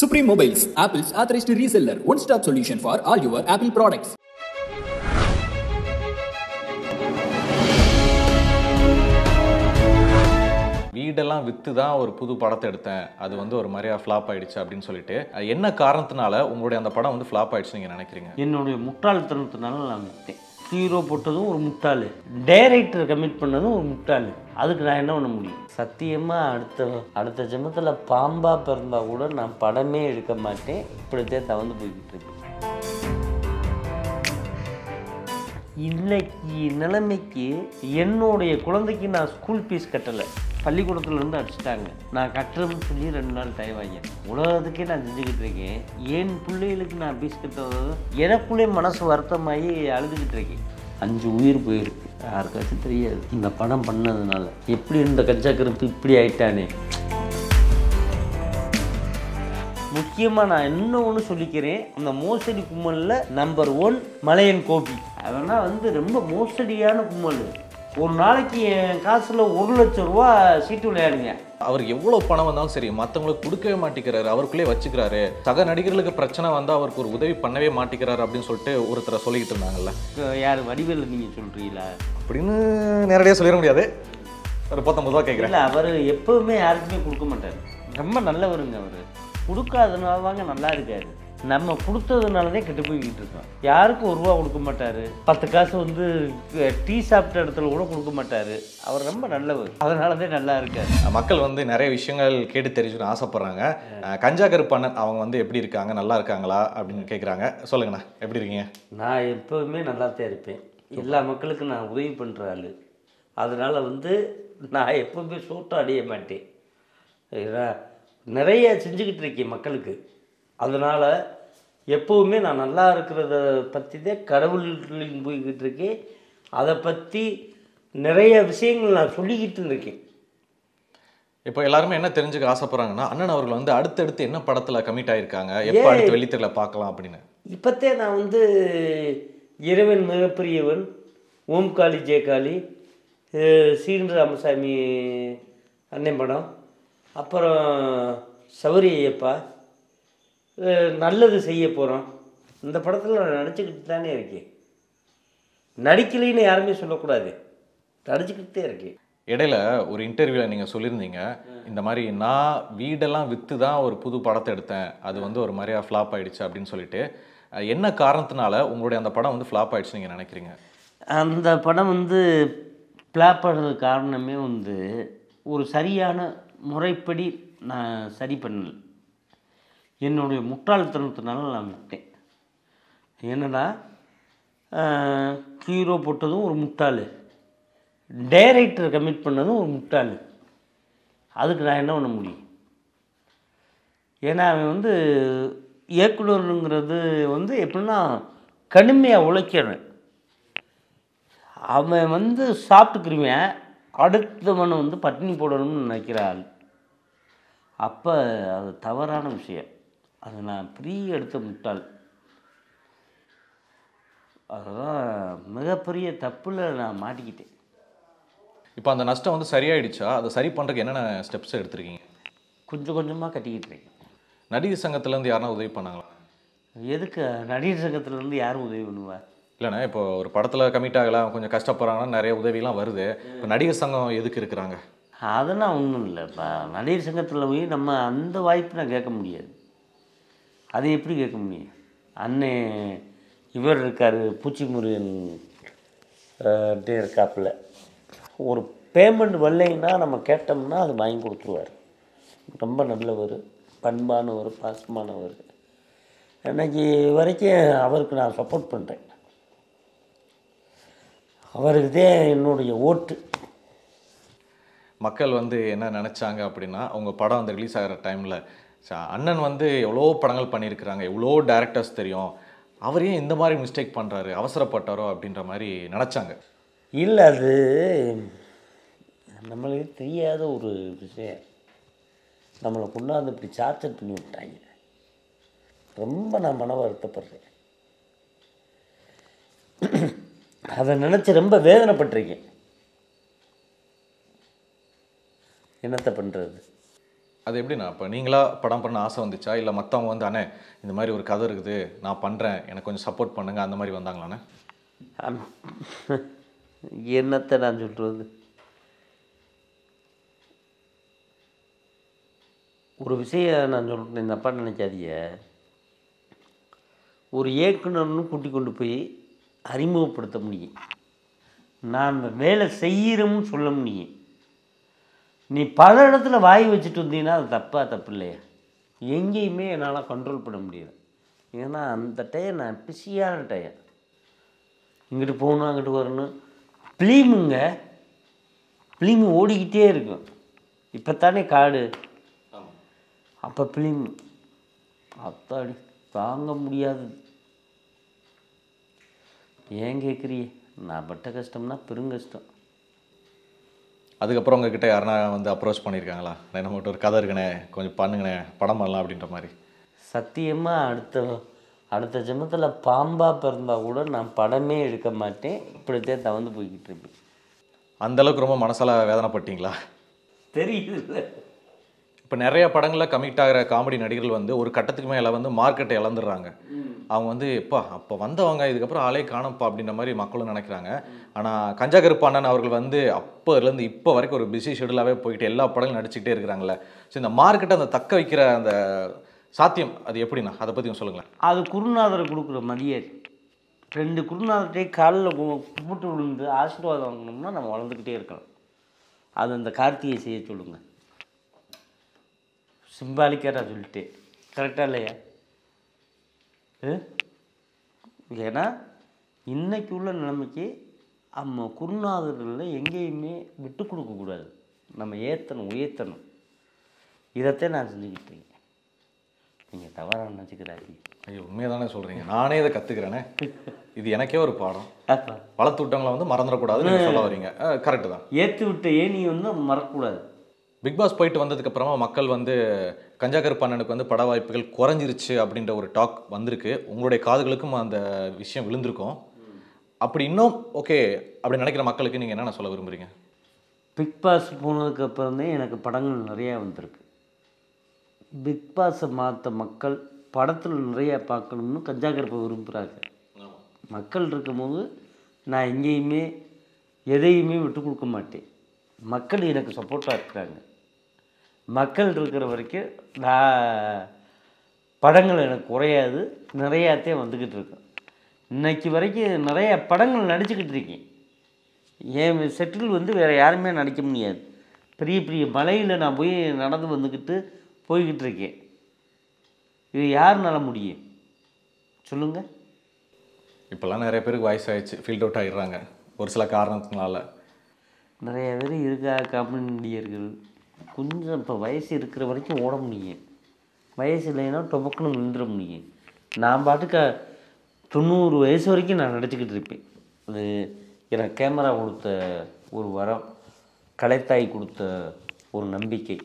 Supreme Mobiles, Apple's authorized reseller, one-stop solution for all your Apple products. வீடெல்லாம் விற்று தான் ஒரு புது படத்தை எடுத்தேன் அது வந்து ஒரு மாதிரியா ஃப்ளாப் ஆயிடுச்சு அப்படின்னு சொல்லிட்டு அஹ் என்ன காரணத்தினால உங்களுடைய அந்த படம் வந்து ஃப்ளாப் ஆயிடுச்சு நீங்க நினைக்கிறீங்க என்னுடைய முட்டாள்தனத்தினால நான் விட்டேன் ஹீரோ போட்டதும் ஒரு முட்டாள் டைரக்டர் கமிட் பண்ணதும் ஒரு முட்டாள் அதுக்கு நான் என்ன பண்ண முடியும் சத்தியமாக அடுத்த அடுத்த ஜென்மத்தில் பாம்பா பிறந்தா கூட நான் படமே எடுக்க மாட்டேன் இப்படித்தான் தவந்து போய்கிட்டு இருக்கேன் இன்னைக்கு நிலைமைக்கு என்னுடைய குழந்தைக்கு நான் ஸ்கூல் ஃபீஸ் கட்டலை பள்ளிக்கூடத்துல இருந்து அடிச்சிட்டாங்க நான் கட்டுறேன்னு சொல்லி ரெண்டு நாள் டைம் வாங்கினேன் உலகத்துக்கே நான் செஞ்சுக்கிட்டு இருக்கேன் என் பிள்ளைகளுக்கு நான் ஃபீஸ் கட்டுறது எனக்குள்ளே மனசு வருத்தமாகி அழுதுகிட்டு இருக்கேன் அஞ்சு உயிர் போயிருக்கு யாருக்காச்சும் தெரியாது இந்த படம் பண்ணதுனால எப்படி இந்த கஞ்சா கருப்பு இப்படி ஆயிட்டானே முக்கியமாக நான் இன்னும் ஒன்று சொல்லிக்கிறேன் அந்த மோசடி கும்மலில் நம்பர் ஒன் மலையன் கோபி அவனா வந்து ரொம்ப மோசடியான கும்மல் ஒரு நாளைக்கு என் காசில் ஒரு லட்சம் ரூபா சீட்டு விளையாடுங்க அவர் எவ்வளவு பணம் வந்தாலும் சரி மற்றவங்களுக்கு கொடுக்கவே மாட்டேங்கிறாரு அவருக்குள்ளே வச்சுக்கிறாரு சக நடிகர்களுக்கு பிரச்சனை வந்தா அவருக்கு ஒரு உதவி பண்ணவே மாட்டேங்கிறாரு அப்படின்னு சொல்லிட்டு ஒருத்தரை சொல்லிக்கிட்டு இருந்தாங்கல்ல இப்ப யார் வடிவேலு நீங்கள் சொல்கிறீங்களா அப்படின்னு நேரடியாக சொல்லிட முடியாது ஒரு பத்தொன்பது ரூபா கேட்குறேன் இல்லை அவர் எப்பவுமே யாருக்குமே கொடுக்க மாட்டார் ரொம்ப நல்லவருங்க அவர் கொடுக்காதனால தாங்க நல்லா இருக்காரு நம்ம கொடுத்ததுனாலதே கெட்டு போய்கிட்டு இருக்கோம் யாருக்கும் ஒரு ரூபா கொடுக்க மாட்டார் பத்து காசு வந்து டீ சாப்பிட்ட இடத்துல கூட கொடுக்க மாட்டார் அவர் ரொம்ப நல்லவர் அதனால தான் நல்லா இருக்காரு மக்கள் வந்து நிறைய விஷயங்கள் கேட்டு தெரிஞ்சுக்கணும் ஆசைப்படுறாங்க அஹ் கஞ்சா கருப்பண்ணன் அவங்க வந்து எப்படி இருக்காங்க நல்லா இருக்காங்களா அப்படின்னு கேட்குறாங்க சொல்லுங்கண்ணா எப்படி இருக்கீங்க நான் எப்போவுமே நல்லா தான் இருப்பேன் எல்லா மக்களுக்கும் நான் உதவி பண்ணுற ஆள் அதனால் வந்து நான் எப்பவுமே சோட்டம் அடைய மாட்டேன் ஏன்னா, நிறைய செஞ்சுக்கிட்டு இருக்கேன் மக்களுக்கு அதனால் எப்போவுமே நான் நல்லா இருக்கிறத பற்றி தான் கடவுள்களின் போய்கிட்டு இருக்கேன் அதை பற்றி நிறைய விஷயங்கள் நான் சொல்லிக்கிட்டு இருக்கேன் இப்போ எல்லாருமே என்ன தெரிஞ்சுக்க ஆசைப்படுறாங்கன்னா அண்ணன் அவர்கள் வந்து அடுத்தடுத்து என்ன படத்துல கமிட் ஆயிருக்காங்க எப்போ அடுத்து வெள்ளித்திரையில பார்க்கலாம் அப்படின்னு இப்போத்தே நான் வந்து இறைவன் மிகப்பெரியவன் ஓம்காளி ஜெயகாளி அஹ் சீன் ராமசாமி அண்ணன் படம் அப்புறம் சௌரி ஐயப்பா அஹ் நல்லது செய்ய போகிறோம் இந்த படத்தில் நான் நடிச்சுக்கிட்டு தானே இருக்கேன் நடிக்கலைன்னு யாருமே சொல்லக்கூடாது நடிச்சுக்கிட்டு தான் இருக்கேன் இடையில ஒரு இன்டர்வியூல நீங்க சொல்லியிருந்தீங்க இந்த மாதிரி நான் வீடெல்லாம் விற்று தான் ஒரு புது படத்தை எடுத்தேன் அது வந்து ஒரு மாதிரியா ஃப்ளாப் ஆயிடுச்சு அப்படின்னு சொல்லிட்டு அஹ் என்ன காரணத்தினால உங்களுடைய அந்த படம் வந்து ஃப்ளாப் ஆயிடுச்சு நீங்க நினைக்கிறீங்க அந்த படம் வந்து ஃப்ளாப் ஆனது காரணமே வந்து ஒரு சரியான முறைப்படி நான் சரி பண்ணல என்னுடைய முட்டாள்தனத்தினால நான் விட்டேன் என்னன்னா ஹீரோ போட்டதும் ஒரு முட்டாள் டைரக்டர் கமிட் பண்ணதும் ஒரு முட்டாள் அதுக்கு நான் என்ன பண்ண முடியும் ஏன்னா அவன் வந்து இயக்குனருங்கிறது வந்து எப்படின்னா கடுமையாக உழைக்கிறவன் அவன் வந்து சாப்பிட்டுக்கிருவேன் அடுத்தவனை வந்து பட்டினி போடணும்னு நினைக்கிற ஆள் அப்போ அது தவறான விஷயம் அது நான் பெரிய எடுத்த முட்டாள் அதுதான் மிகப்பெரிய தப்பில் நான் மாட்டிக்கிட்டேன் இப்போ அந்த நஷ்டம் வந்து சரியாயிடுச்சா அதை சரி பண்றதுக்கு என்னென்ன ஸ்டெப்ஸ் எடுத்திருக்கீங்க கொஞ்சம் கொஞ்சமாக கட்டிக்கிட்டு இருக்கேன் நடிகர் சங்கத்துல இருந்து யாருன்னா உதவி பண்ணாங்களா எதுக்கு நடிகர் சங்கத்துலேருந்து யாரும் உதவி பண்ணுவா இல்லைண்ணா இப்போ ஒரு படத்துல கமிட் ஆகலாம் கொஞ்சம் கஷ்டப்படுறாங்கன்னா நிறைய உதவிலாம் வருது இப்போ நடிகர் சங்கம் எதுக்கு இருக்கிறாங்க அதெல்லாம் ஒன்றும் இல்லைப்பா நடிகர் சங்கத்தில் போய் நம்ம அந்த வாய்ப்பு நான் கேட்க முடியாது அதை எப்படி கேட்க முடியும் அண்ணே இவர் இருக்கார் பூச்சிமுருகன் அஹ், டே இருக்காப்புல ஒரு பேமெண்ட் வரலைன்னா நம்ம கேட்டோம்னா அது வாங்கி கொடுத்துருவார் ரொம்ப நல்லவர் பண்பானவர் பாசமானவர் இன்னைக்கு வரைக்கும் அவருக்கு நான் சப்போர்ட் பண்ணுறேன் அவருக்கு தான் என்னுடைய ஓட்டு மக்கள் வந்து என்ன நினச்சாங்க அப்படின்னா அவங்க படம் வந்து ரிலீஸ் ஆகிற டைமில் அண்ணன் வந்து எவ்வளோ படங்கள் பண்ணியிருக்கிறாங்க எவ்வளோ டேரக்டர்ஸ் தெரியும் அவர் ஏன் இந்த மாதிரி மிஸ்டேக் பண்ணுறாரு அவசரப்பட்டாரோ அப்படின்ற மாதிரி நினச்சாங்க இல்லை அது நம்மளுக்கு தெரியாத ஒரு விஷயம் நம்மளை கொண்டாந்து இப்படி சார்ஜர் பண்ணி விட்டாங்க ரொம்ப நான் மன வருத்தப்படுறேன் அதை நினச்சி ரொம்ப வேதனைப்பட்டிருக்கேன் என்னத்தை பண்ணுறது அது எப்படிண்ணா இப்போ நீங்களா படம் பண்ண ஆசை வந்துச்சா இல்லை மற்றவங்க வந்து அண்ணே இந்த மாதிரி ஒரு கதை இருக்குது நான் பண்ணுறேன் எனக்கு கொஞ்சம் சப்போர்ட் பண்ணுங்க அந்த மாதிரி வந்தாங்களாண்ணே அம். என்னத்தை நான் சொல்கிறது ஒரு விஷயம் நான் சொல்கிறேன் இந்த அப்பா நினைக்காதீங்க ஒரு இயக்குனர்னு கூட்டி கொண்டு போய் அறிமுகப்படுத்த முடியும் நான் அந்த வேலை செய்கிறோம்னு சொல்ல முடியும் நீ பல இடத்துல வாய் வச்சுட்டு வந்தீங்கன்னா அது தப்பா தப்பு இல்லையா எங்கேயுமே என்னால் கண்ட்ரோல் பண்ண முடியல ஏன்னா அந்த டைம் நான் பிஸியான டைம் இங்கிட்டு போகணும் அங்கிட்டு வரணும் ஃபிலீமுங்க ஃபிலீமு ஓடிக்கிட்டே இருக்கும் இப்போ தானே காடு அப்போ ஃபிலீம் அத்தாடி தாங்க முடியாது ஏன் கேட்குறியே நான் பட்ட கஷ்டம்னா பெருங்கஷ்டம் அதுக்கப்புறம் உங்ககிட்ட யாருனா வந்து அப்ரோச் பண்ணியிருக்காங்களா நான் நம்மகிட்ட ஒரு கதை இருக்குண்ணே கொஞ்சம் பண்ணுங்கண்ணே படம் பண்ணலாம் அப்படின்ற மாதிரி சத்தியமாக அடுத்த அடுத்த ஜென்மத்தில் பாம்பாக பிறந்தா கூட நான் படமே எடுக்க மாட்டேன் இப்படித்தான் தவந்து போய்கிட்டு இருப்பேன் அந்த அளவுக்கு ரொம்ப மனசால வேதனைப்பட்டீங்களா தெரியுது இப்போ நிறைய படங்களில் கமிட் ஆகிற காமெடி நடிகர்கள் வந்து ஒரு கட்டத்துக்கு மேலே வந்து மார்க்கெட்டை இழந்துடுறாங்க அவங்க வந்து எப்பா அப்போ வந்தவங்க இதுக்கப்புறம் ஆளே காணப்பா அப்படின்ற மாதிரி மக்களும் நினைக்கிறாங்க ஆனால் கஞ்சா கருப்பானன் அவர்கள் வந்து அப்போலேருந்து இப்போ வரைக்கும் ஒரு பிஸி ஷெடியூலாகவே போயிட்டு எல்லா படங்களும் நடிச்சுக்கிட்டே இருக்கிறாங்களே ஸோ இந்த மார்க்கெட்டை அந்த தக்க வைக்கிற அந்த சாத்தியம் அது எப்படிண்ணா அதை பற்றி சொல்லுங்களேன் அது குருநாதரை கொடுக்குற மரியாதை ரெண்டு குருநாதர்கிட்டே காலில் கும்பிட்டு விழுந்து ஆசீர்வாதம் வாங்கணும்னா நம்ம வளர்ந்துக்கிட்டே இருக்கலாம் அது அந்த கார்த்திகை செய்ய சொல்லுங்க சிம்பாலிக்காக நான் சொல்லிட்டேன் கரெக்டாக இல்லையா ஆ? ஏன்னா இன்னைக்கு உள்ள நிலைமைக்கு நம்ம குருநாதர்களில் எங்கேயுமே விட்டு கொடுக்கக்கூடாது நம்ம ஏற்றணும் உயர்த்தணும் இதைத்தான் நான் செஞ்சுக்கிட்டு இருக்கேன் நீங்கள் தவறாக நினச்சிக்கிறாரு ஐயோ உண்மையை தானே சொல்கிறீங்க நானே இதை கற்றுக்கிறேனே இது எனக்கே ஒரு பாடம் அப்பா வளர்த்து விட்டவங்களை வந்து மறந்துடக்கூடாதுன்னு நீங்கள் சொல்ல வரீங்க கரெக்டு தான் ஏற்றி விட்ட ஏணி வந்து மறக்கக்கூடாது பிக் பாஸ் போயிட்டு வந்ததுக்கு அப்புறமா மக்கள் வந்து கஞ்சா கருப்பண்ணனுக்கு வந்து பட வாய்ப்புகள் குறைஞ்சிருச்சு அப்படின்ற ஒரு டாக் வந்திருக்கு உங்களுடைய காதுகளுக்கும் அந்த விஷயம் விழுந்திருக்கும் அப்படி இன்னும் ஓகே அப்படி நினைக்கிற மக்களுக்கு நீங்கள் என்னென்ன சொல்ல விரும்புறீங்க பிக் பாஸ் போனதுக்கு அப்புறமே எனக்கு படங்கள் நிறையா வந்திருக்கு பிக் பாஸை மாற்ற மக்கள் படத்தில் நிறையா பார்க்கணும்னு கஞ்சா கருப்பை விரும்புகிறாங்க மக்கள் இருக்கும்போது நான் எங்கேயுமே எதையுமே விட்டு கொடுக்க மாட்டேன் மக்கள் எனக்கு சப்போர்ட்டாக இருக்கிறாங்க மக்கள் இருக்கிற வரைக்கும் நான் படங்கள் எனக்கு குறையாது நிறையாத்தே வந்துக்கிட்டு இருக்கேன் இன்னைக்கு வரைக்கும் நிறைய படங்கள் நடிச்சுக்கிட்டு இருக்கேன் என் செட்டில் வந்து வேறு யாருமே நடிக்க முடியாது பெரிய பெரிய மலையில் நான் போய் நடந்து வந்துக்கிட்டு போய்கிட்டு இருக்கேன் இது யாருனால முடியும் சொல்லுங்கள் இப்போல்லாம் நிறைய பேருக்கு வயசு ஆயிடுச்சு ஃபீல்ட் அவுட் ஆகிடுறாங்க ஒரு சில காரணத்தினால நிறைய பேர் இருக்கா கம்யூனிட்டியர்கள் கொஞ்சம் இப்போ வயசு இருக்கிற வரைக்கும் ஓட முடியும் வயசு இல்லைன்னா டொபக்குன்னு நின்றுட முடியும் நான் பாட்டுக்க தொண்ணூறு வயசு வரைக்கும் நான் நடிச்சுக்கிட்டு இருப்பேன் அது எனக்கு கேமரா கொடுத்த ஒரு வரம் கலைத்தாய் கொடுத்த ஒரு நம்பிக்கை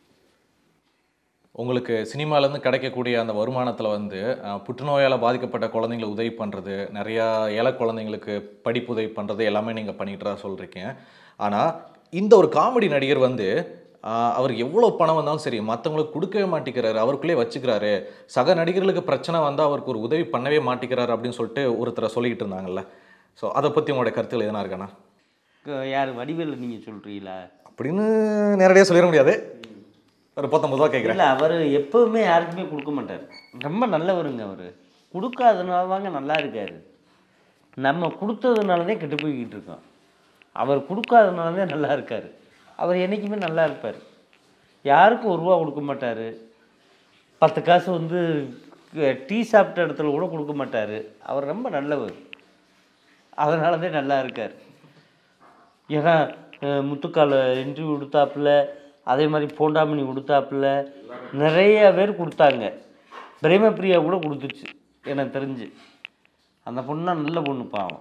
உங்களுக்கு சினிமாலேருந்து கிடைக்கக்கூடிய அந்த வருமானத்தில் வந்து அஹ், புற்றுநோயால் பாதிக்கப்பட்ட குழந்தைங்களை உதவி பண்ணுறது நிறையா ஏழை குழந்தைங்களுக்கு படிப்பு உதவி பண்ணுறது எல்லாமே நீங்கள் பண்ணிட்டு தான் சொல்கிறீங்க ஆனால் இந்த ஒரு காமெடி நடிகர் வந்து அஹ், அவர் எவ்வளோ பணம் வந்தாலும் சரி மற்றவங்களுக்கு கொடுக்கவே மாட்டேங்கிறாரு அவருக்குள்ளே வச்சுக்கிறாரு சக நடிகர்களுக்கு பிரச்சனை வந்தால் அவருக்கு ஒரு உதவி பண்ணவே மாட்டேங்கிறாரு அப்படின்னு சொல்லிட்டு ஒருத்தரை சொல்லிக்கிட்டு இருந்தாங்கல்ல ஸோ அதை பற்றி உங்களுடைய கருத்துக்கள் எதனா இருக்காண்ணா க- யார் வடிவேல நீங்கள் சொல்கிறீங்களா அப்படின்னு நேரடியாக சொல்லிட முடியாது ஒரு பத்தொம்பது ரூபா கேட்குறேன் இல்லை அவர் எப்போவுமே யாருக்குமே கொடுக்க மாட்டார் ரொம்ப நல்லவருங்க அவர் கொடுக்காதனால தாங்க நல்லா இருக்காரு நம்ம கொடுத்ததுனால தான் கெட்டு போய்கிட்டு இருக்கோம் அவர் கொடுக்காதனால தான் நல்லா இருக்கார் அவர் என்றைக்குமே நல்லா இருப்பார் யாருக்கும் ஒரு ரூபா கொடுக்க மாட்டார் பத்து காசு வந்து க- டீ சாப்பிட்ட இடத்துல கூட கொடுக்க மாட்டார் அவர் ரொம்ப நல்லவர் அதனால தான் நல்லா இருக்கார் ஏன்னா அஹ், முத்துக்கால இன்டர்வியூ கொடுத்தாப்புல அதே மாதிரி போண்டாமணி கொடுத்தாப்புல நிறைய பேர் கொடுத்தாங்க பிரேமபிரியா கூட கொடுத்துச்சு எனக்கு தெரிஞ்சு அந்த பொண்ணா நல்ல பொண்ணு பாவம்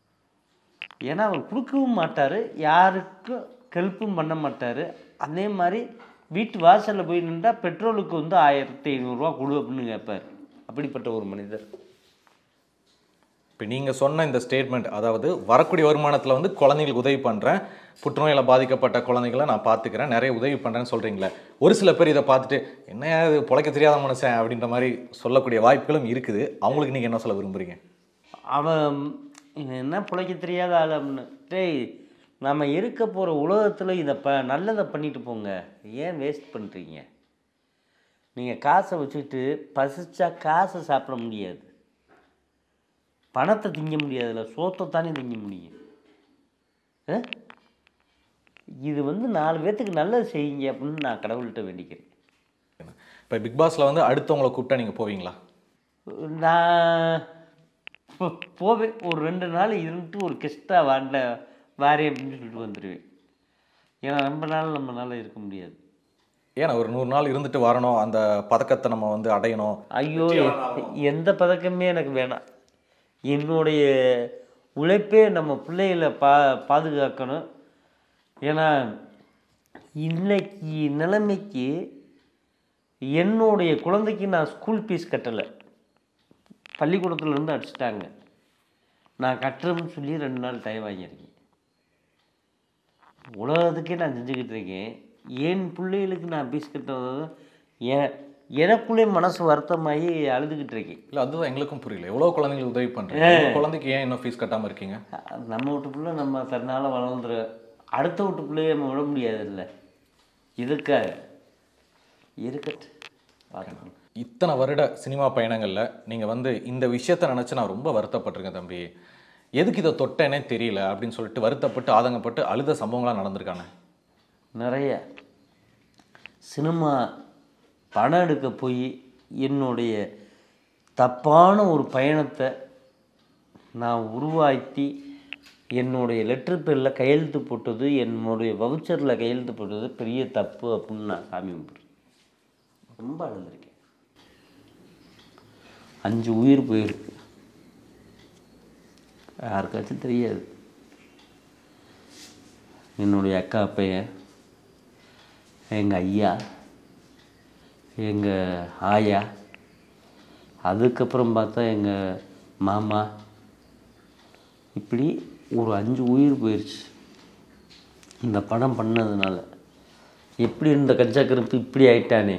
ஏன்னா அவர் கொடுக்கவும் மாட்டார் யாருக்கும் ஹெல்ப்பும் பண்ண மாட்டார் அதே மாதிரி வீட்டு வாசலில் போய் நின்றா பெட்ரோலுக்கு வந்து ஆயிரத்தி ஐநூறுரூவா கொடு அப்படின்னு கேட்பார் அப்படிப்பட்ட ஒரு மனிதர் இப்போ நீங்கள் சொன்ன இந்த ஸ்டேட்மெண்ட் அதாவது வரக்கூடிய வருமானத்தில் வந்து குழந்தைங்களுக்கு உதவி பண்ணுறேன் புற்றுநோயில் பாதிக்கப்பட்ட குழந்தைகளை நான் பார்த்துக்கிறேன் நிறைய உதவி பண்ணுறேன்னு சொல்கிறீங்களே ஒரு சில பேர் இதை பார்த்துட்டு என்ன இது பொழைக்க தெரியாத மனுஷன் அப்படின்ற மாதிரி சொல்லக்கூடிய வாய்ப்புகளும் இருக்குது அவங்களுக்கு நீங்கள் என்ன சொல்ல விரும்புறீங்க அவன் இவன் என்ன பிழைக்க தெரியாத ஆள் அப்படின்னு டேய் நம்ம இருக்க போகிற உலகத்தில் இதை ப நல்லதை பண்ணிட்டு போங்க ஏன் வேஸ்ட் பண்ணுறீங்க நீங்கள் காசை வச்சுக்கிட்டு பசிச்சா காசை சாப்பிட முடியாது பணத்தை திங்க முடியாதுல்ல சோத்தை தானே திங்க முடியும் ஆ? இது வந்து நாலு பேர்த்துக்கு நல்லது செய்யுங்க அப்படின்னு நான் கடவுள்கிட்ட வேண்டிக்கிறேன் இப்போ பிக் பாஸில் வந்து அடுத்தவங்களை கூப்பிட்டா நீங்கள் போவீங்களா நான் போ- போவேன் ஒரு ரெண்டு நாள் இருந்துட்டு ஒரு கெஸ்ட்டாக வாண்ட வாரேன் அப்படின்னு சொல்லிட்டு வந்துடுவேன் ஏன்னா ரொம்ப நாள் நம்மளால இருக்க முடியாது ஏன்னா ஒரு நூறு நாள் இருந்துட்டு வரணும் அந்த பதக்கத்தை நம்ம வந்து அடையணும் ஐயோ எ- எந்த பதக்கமே எனக்கு வேணாம் என்னுடைய உழைப்பே நம்ம பிள்ளைகளை பா பாதுகாக்கணும் ஏன்னா இன்னைக்கு நிலைமைக்கு என்னுடைய குழந்தைக்கு நான் ஸ்கூல் ஃபீஸ் கட்டலை பள்ளிக்கூடத்துல இருந்து அடிச்சிட்டாங்க நான் கட்டுறேன்னு சொல்லி ரெண்டு நாள் டைம் வாங்கியிருக்கேன் உலகத்துக்கே நான் செஞ்சுக்கிட்டு இருக்கேன் என் பிள்ளைகளுக்கு நான் ஃபீஸ் கட்டுறது என் எனக்குள்ளே மனசு வருத்தமாகி அழுதுகிட்டு இருக்கேன் இல்லை அதுதான் எங்களுக்கும் புரியல எவ்வளோ குழந்தைங்களுக்கு உதவி பண்ணுறீங்க உங்க குழந்தைக்கு ஏன் இன்னும் ஃபீஸ் கட்டாமல் இருக்கீங்க நம்ம வீட்டு பிள்ளை நம்ம தன்னால் வளர்ந்துரு அடுத்த வீட்டு பிள்ளைய நம்ம விட முடியாதுல்ல இதுக்காக இருக்கட்டு பார்த்துக்கணும் இத்தனை வருட சினிமா பயணங்களில் நீங்கள் வந்து இந்த விஷயத்தை நினச்சி நான் ரொம்ப வருத்தப்பட்டிருக்கேன் தம்பி எதுக்கு இதை தொட்டேனே தெரியல அப்படின்னு சொல்லிட்டு வருத்தப்பட்டு ஆதங்கப்பட்டு அழுத சம்பவங்களாக நடந்திருக்கானே நிறைய சினிமா படம் எடுக்க போய் என்னுடைய தப்பான ஒரு பயணத்தை நான் உருவாக்கி என்னுடைய லெட்டர் பேரில் கையெழுத்து போட்டது என்னுடைய வவுச்சரில் கையெழுத்து போட்டது பெரிய தப்பு அப்படின்னு நான் சாமி கும்பிட்றேன் ரொம்ப அழுந்திருக்கேன் அஞ்சு உயிர் போயிருக்கு யாருக்காச்சும் தெரியாது என்னுடைய அக்கா பையன் எங்கள் ஐயா எங்கள் ஆயா அதுக்கப்புறம் பார்த்தா எங்கள் மாமா இப்படி ஒரு அஞ்சு உயிர் போயிடுச்சு இந்த படம் பண்ணதுனால எப்படி இருந்த கஞ்சா கருப்பு இப்படி ஆயிட்டானே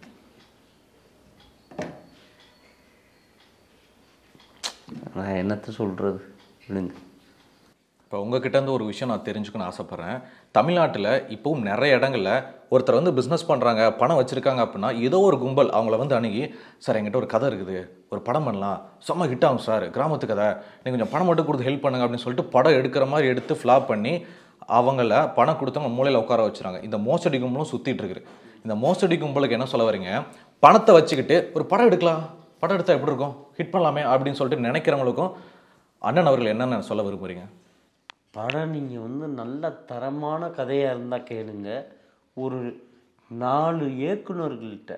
நான் என்னத்தை சொல்கிறது விடுங்க இப்போ உங்ககிட்ட இருந்து ஒரு விஷயம் நான் தெரிஞ்சுக்கணும்னு ஆசைப்பட்றேன் தமிழ்நாட்டில் இப்போவும் நிறைய இடங்கள்ல ஒருத்தர் வந்து பிஸ்னஸ் பண்ணுறாங்க பணம் வச்சுருக்காங்க அப்படின்னா ஏதோ ஒரு கும்பல் அவங்கள வந்து அணுகி சார் என்கிட்ட ஒரு கதை இருக்குது ஒரு படம் பண்ணலாம் செம்ம ஹிட் ஆகும் சார் கிராமத்து கதை நீங்கள் கொஞ்சம் பணம் மட்டும் கொடுத்து ஹெல்ப் பண்ணுங்க அப்படின்னு சொல்லிட்டு படம் எடுக்கிற மாதிரி எடுத்து ஃப்ளாப் பண்ணி அவங்கள பணம் கொடுத்தவங்க மூலையில் உட்கார வச்சுறாங்க இந்த மோசடி கும்பலும் சுற்றிட்டு இருக்குது இந்த மோசடி கும்பலுக்கு என்ன சொல்ல வரீங்க பணத்தை வச்சுக்கிட்டு ஒரு படம் எடுக்கலாம் படம் எடுத்தால் எப்படி இருக்கும் ஹிட் பண்ணலாமே அப்படின்னு சொல்லிட்டு நினைக்கிறவங்களுக்கும் அண்ணன் அவர்கள் என்னென்ன சொல்ல விரும்புறீங்க படம் நீங்கள் வந்து நல்ல தரமான கதையாக இருந்தால் கேளுங்க ஒரு நாலு இயக்குனர்கள்ட்ட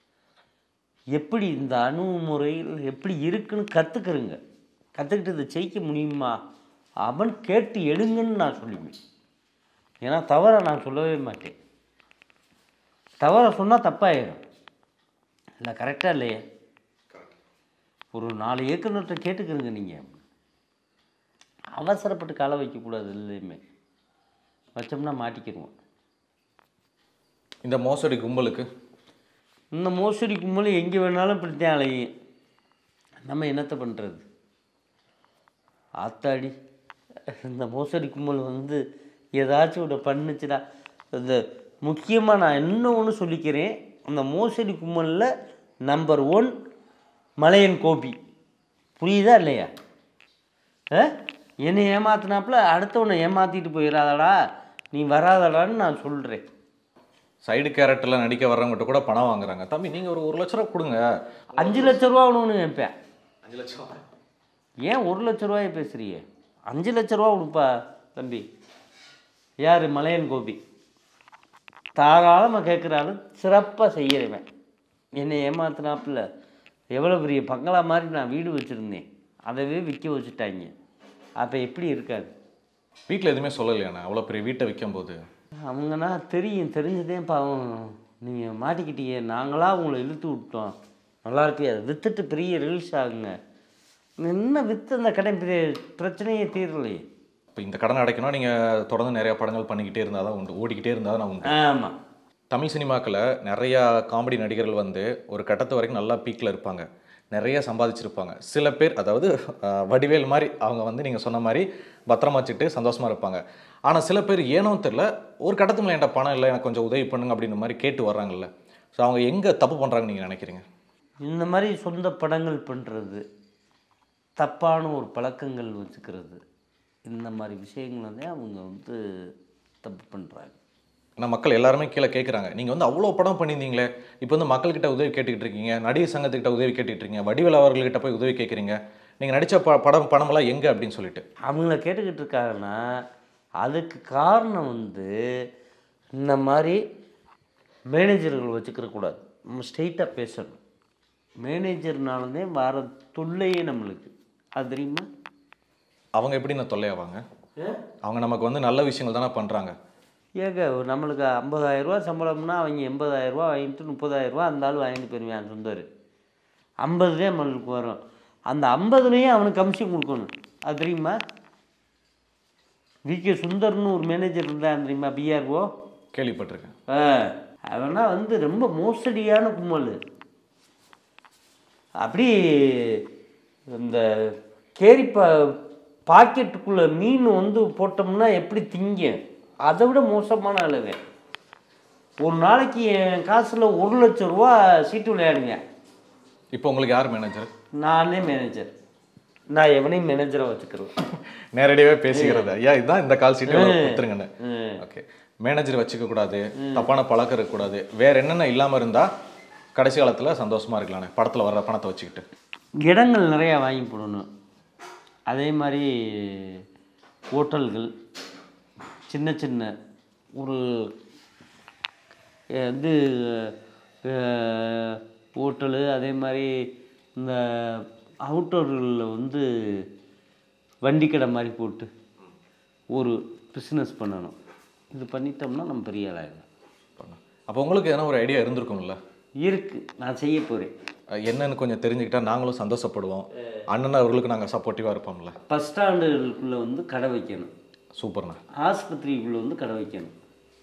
எப்படி இந்த அணுகுமுறையில் எப்படி இருக்குன்னு கற்றுக்குறங்க கற்றுக்கிட்டு இதை ஜெயிக்க முடியுமா அவன் கேட்டு எடுங்கன்னு நான் சொல்லுவேன் ஏன்னா தவறை நான் சொல்லவே மாட்டேன் தவறை சொன்னால் தப்பாயிடும் இல்லை கரெக்டாக இல்லையே ஒரு நாலு இயக்குனர்கிட்ட கேட்டுக்கிறங்க நீங்கள் அவசரப்பட்டு காலை வைக்கக்கூடாது எதுலேயுமே வச்சோம்னா மாட்டிக்கிடுவோம் இந்த மோசடி கும்பலுக்கு இந்த மோசடி கும்பல் எங்கே வேணாலும் இப்படித்தான் அலையும் நம்ம என்னத்தை பண்ணுறது ஆத்தாடி இந்த மோசடி கும்பல் வந்து ஏதாச்சும் ஒன்று பண்ணுச்சுடா இந்த முக்கியமாக நான் இன்னும் ஒன்று சொல்லிக்கிறேன் அந்த மோசடி கும்பலில் நம்பர் ஒன் மலையன் கோபி புரியுதா இல்லையா ஆ என்னை ஏமாத்தினாப்புல அடுத்தவனை ஏமாற்றிட்டு போயிடாதடா நீ வராதடான்னு நான் சொல்கிறேன் சைடு கேரக்டரில் நடிக்க வர்றவங்ககிட்ட கூட பணம் வாங்குறாங்க தம்பி நீங்கள் ஒரு ஒரு லட்ச ரூபா கொடுங்க அஞ்சு லட்ச ரூபா ஒன்று கேட்பேன் அஞ்சு லட்சம் ஏன் ஒரு லட்ச ரூபாயை பேசுறியே அஞ்சு லட்ச ரூபா கொடுப்பா தம்பி யார் மலையன் கோபி தாராளமாக கேட்குறாலும் சிறப்பாக செய்யறவன் என்னை ஏமாத்தினாப்புல எவ்வளோ பெரிய பங்களா மாதிரி நான் வீடு வச்சுருந்தேன் அதவே விற்க வச்சுட்டாங்க அப்போ எப்படி இருக்காது வீட்டில் எதுவுமே சொல்லலையாண்ணா அவ்வளோ பெரிய வீட்டை விற்கும்போது அவங்கன்னா தெரியும் தெரிஞ்சதே பாவம் நீங்கள் மாட்டிக்கிட்டீங்க நாங்களாக உங்களை இழுத்து விட்டோம் நல்லா இருப்பியா அதை விற்றுட்டு பெரிய ரிலீஸ் ஆகுங்க என்ன விற்று அந்த கடை பெரிய பிரச்சனையே தீரலையே இப்போ இந்த கடன் அடைக்கணும் நீங்கள் தொடர்ந்து நிறைய படங்கள் பண்ணிக்கிட்டே இருந்தால் தான் உண்டு ஓடிக்கிட்டே இருந்தால் தான் உண்டு ஆமாம் தமிழ் சினிமாக்களில் நிறையா காமெடி நடிகர்கள் வந்து ஒரு கட்டத்து வரைக்கும் நல்லா பீக்கில் இருப்பாங்க நிறைய சம்பாதிச்சிருப்பாங்க சில பேர் அதாவது அஹ், வடிவேல் மாதிரி அவங்க வந்து நீங்கள் சொன்ன மாதிரி பத்திரமா வச்சுட்டு சந்தோஷமாக இருப்பாங்க ஆனால் சில பேர் ஏனோ தெரில ஒரு கட்டத்து மேலே என்கிட்ட பணம் இல்லை எனக்கு கொஞ்சம் உதவி பண்ணுங்க அப்படின்ற மாதிரி கேட்டு வர்றாங்கல்ல ஸோ அவங்க எங்கே தப்பு பண்ணுறாங்கன்னு நீங்கள் நினைக்கிறீங்க இந்த மாதிரி சொந்த படங்கள் பண்ணுறது தப்பான ஒரு பழக்கங்கள் வச்சுக்கிறது இந்த மாதிரி விஷயங்களை தான் அவங்க வந்து தப்பு பண்ணுறாங்க ஏன்னா மக்கள் எல்லாருமே கீழே கேட்குறாங்க நீங்கள் வந்து அவ்வளோ படம் பண்ணியிருந்தீங்களே இப்போ வந்து மக்கள்கிட்ட உதவி கேட்டுக்கிட்டு இருக்கீங்க நடிகர் சங்கத்துக்கிட்ட உதவி கேட்டுக்கிட்டு இருக்கீங்க வடிவேல் அவர்கள்கிட்ட போய் உதவி கேட்குறீங்க நீங்கள் நடித்த ப படம் படமெல்லாம் எங்கே அப்படின்னு சொல்லிட்டு அவங்கள கேட்டுக்கிட்டு இருக்காங்கன்னா அதுக்கு காரணம் வந்து இந்த மாதிரி மேனேஜர்கள் வச்சுக்கிற கூடாது நம்ம ஸ்ட்ரெயிட்டாக பேசணும் மேனேஜர்னாலே வர தொல்லையே நம்மளுக்கு அது தெரியுமா அவங்க எப்படி நான் தொல்லையாவாங்க அவங்க நமக்கு வந்து நல்ல விஷயங்கள் தானே பண்ணுறாங்க ஏங்க நம்மளுக்கு 50000 ரூபா சம்பளம்னா அவங்க 80000 ரூபா வாங்கிட்டு 30000 ரூபா அந்த ஆள் வாங்கிட்டு போயிருவான் சுந்தர் ஐம்பது தான் நம்மளுக்கு வரும் அந்த ஐம்பதுலேயும் அவனுக்கு கமிஷன் கொடுக்கணும் அது தெரியுமா வி கே சுந்தர்னு ஒரு மேனேஜர் இருந்தான் தெரியுமா பிஆர்ஓ கேள்விப்பட்டிருக்கேன் ஆ அவனா வந்து ரொம்ப மோசடியான கும்பல் அப்படி இந்த கேரி பா பாக்கெட்டுக்குள்ளே மீன் வந்து போட்டோம்னா எப்படி திங்க அதை விட மோசமான அளவு ஒரு நாளைக்கு என் காசில் ஒரு லட்சம் ரூபா சீட்டு விளையாடுங்க இப்போ உங்களுக்கு யார் மேனேஜர் நானே மேனேஜர் நான் எவனையும் மேனேஜரை வச்சுக்கிறேன் நேரடியாகவே பேசிக்கிறது ஐயா இதுதான் இந்த கால் சீட்டு கொடுத்துருங்கன்னு ஓகே மேனேஜர் வச்சுக்க கூடாது தப்பான பழக்கம் இருக்கக்கூடாது வேற என்னென்ன இல்லாமல் இருந்தால் கடைசி காலத்தில் சந்தோஷமா இருக்கலாம்ண்ணே படத்தில் வர்ற பணத்தை வச்சுக்கிட்டு இடங்கள் நிறையா வாங்கி போடணும் அதே மாதிரி ஹோட்டல்கள் சின்ன சின்ன ஒரு அஹ், வந்து ஹோட்டலு அதே மாதிரி இந்த அவுட்டோர்களில் வந்து வண்டி கடை மாதிரி போட்டு ஒரு பிஸ்னஸ் பண்ணணும் இது பண்ணிட்டோம்னா நம்ம பெரிய ஆளாயிடலாம் அப்போ உங்களுக்கு எதனா ஒரு ஐடியா இருந்திருக்கும்ல இருக்குது நான் செய்ய போகிறேன் அஹ் என்னன்னு கொஞ்சம் தெரிஞ்சுக்கிட்டா நாங்களும் சந்தோஷப்படுவோம் அண்ணன் அவர்களுக்கு நாங்கள் சப்போர்ட்டிவாக இருப்போம்ல பஸ் ஸ்டாண்டுகளுக்குள்ளே வந்து கடை வைக்கணும் சூப்பர்ண்ணா ஆஸ்பத்திரிக்குள்ளே வந்து கடை வைக்கணும்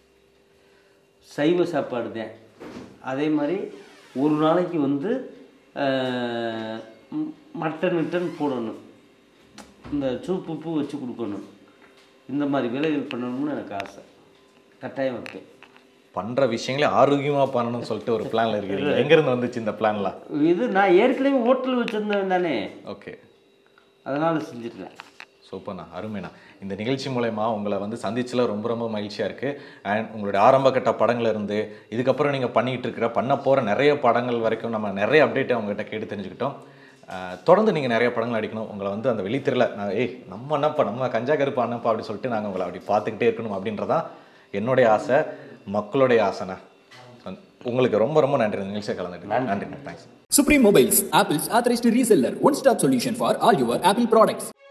சைவ சாப்பாடு தான் அதே மாதிரி ஒரு நாளைக்கு வந்து ஆஹ், ம், மட்டன் மிட்டன் போடணும் இந்த சூப்பு பூ வச்சு கொடுக்கணும் இந்த மாதிரி வேலைகள் பண்ணணும்னு எனக்கு ஆசை கட்டாயம் வைப்பேன் பண்ணுற விஷயங்களே ஆரோக்கியமாக பண்ணணும்னு சொல்லிட்டு ஒரு பிளானில் இருக்கிறீங்க எங்கேருந்து வந்துச்சு இந்த பிளான்லாம் இது நான் ஏற்கனவே ஹோட்டல் வச்சுருந்தேன் தானே ஓகே அதனால் செஞ்சிருக்கேன் சூப்பர்ண்ணா அருமைண்ணா இந்த நிகழ்ச்சி மூலயமா உங்களை வந்து சந்திச்சல ரொம்ப ரொம்ப மகிழ்ச்சியாக இருக்குது அண்ட் உங்களுடைய ஆரம்ப கட்ட படங்கள்ல இருந்து இதுக்கப்புறம் நீங்கள் பண்ணிக்கிட்டு இருக்கிற பண்ண போகிற நிறைய படங்கள் வரைக்கும் நம்ம நிறைய அப்டேட்டை உங்ககிட்ட கேட்டு தெரிஞ்சுக்கிட்டோம் அஹ், தொடர்ந்து நீங்கள் நிறைய படங்கள் அடிக்கணும் உங்களை வந்து அந்த வெளித்திரையில் நான் ஏய் நம்ம அண்ணப்பா நம்ம கஞ்சா கருப்பா அண்ணப்பா அப்படி சொல்லிட்டு நாங்கள் உங்களை அப்படி பார்த்துக்கிட்டே இருக்கணும் அப்படின்றதான் என்னுடைய ஆசை மக்களுடைய ஆசைண்ணா உங்களுக்கு ரொம்ப ரொம்ப நன்றி இந்த நிகழ்ச்சியை கலந்துட்டு நன்றிண்ணா thanks Supreme Mobiles, Apple's authorized reseller. One stop solution for all your Apple products.